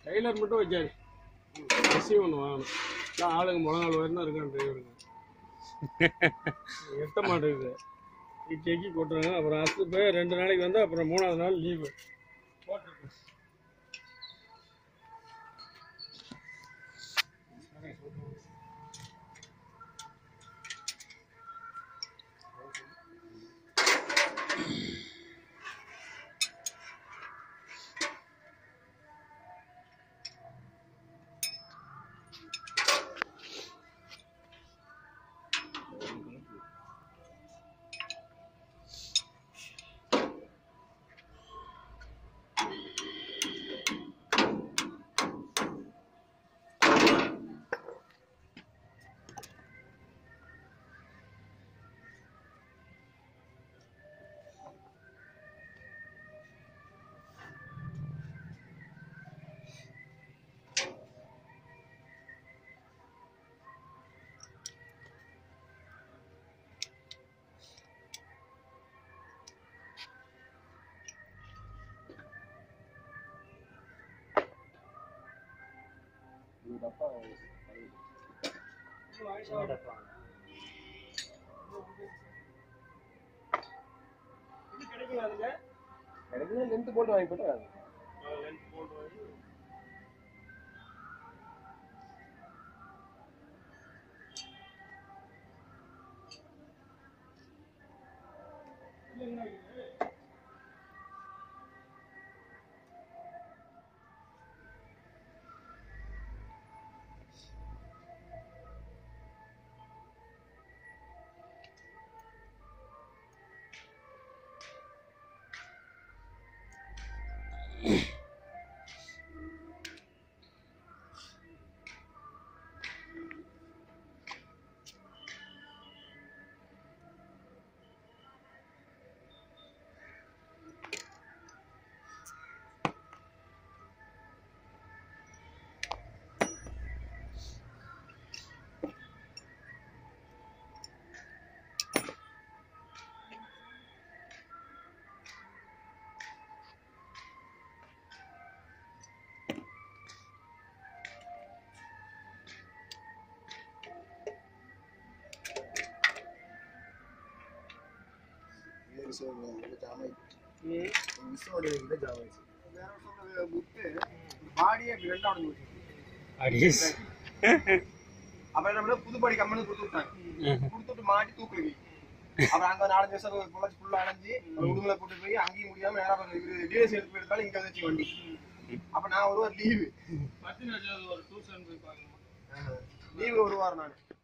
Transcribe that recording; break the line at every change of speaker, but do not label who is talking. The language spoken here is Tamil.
டெய்லர் மட்டும் வைக்காது ரிசீவ் ஒன்று வாங்கணும் இல்லை ஆளுங்க முழங்கால் வரைக்கும் தான் இருக்கான் டிரைவருக்கு எட்ட மாட்டேங்குது இக்கி கொட்டுறாங்க அப்புறம் அசு போய் ரெண்டு நாளைக்கு வந்து அப்புறம் மூணாவது நாள் லீவு
எனக்கு லென்த் போட்டு வாங்கி போட்டா
விஷயம் ஜாம் ஆயிடுச்சு மிஸ்ஸோட இதில் ஜாம் ஆயிடுச்சு வேற சொன்னது புக்கு பாடியே அப்படி ரெண்டா உடஞ்சு போச்சு
அடிஸ்
அப்புறம் என்ன பண்ண புது பாடி கம்பெனி கொடுத்து விட்டாங்க கொடுத்துட்டு மாட்டி தூக்குறீங்க அப்புறம் அங்க நாலஞ்சு வருஷம் பொழைச்சு ஃபுல்லா அடைஞ்சு உடுமலை கூட்டு போய் அங்கேயும் முடியாம நேரா டிஎஸ் எடுத்து போயிருந்தாலும் இங்க வச்சு வண்டி அப்ப நான் ஒரு வாரம் லீவு
ஒரு டூ சென்ட் போய் பார்க்கணும்
லீவு ஒரு வாரம் நான்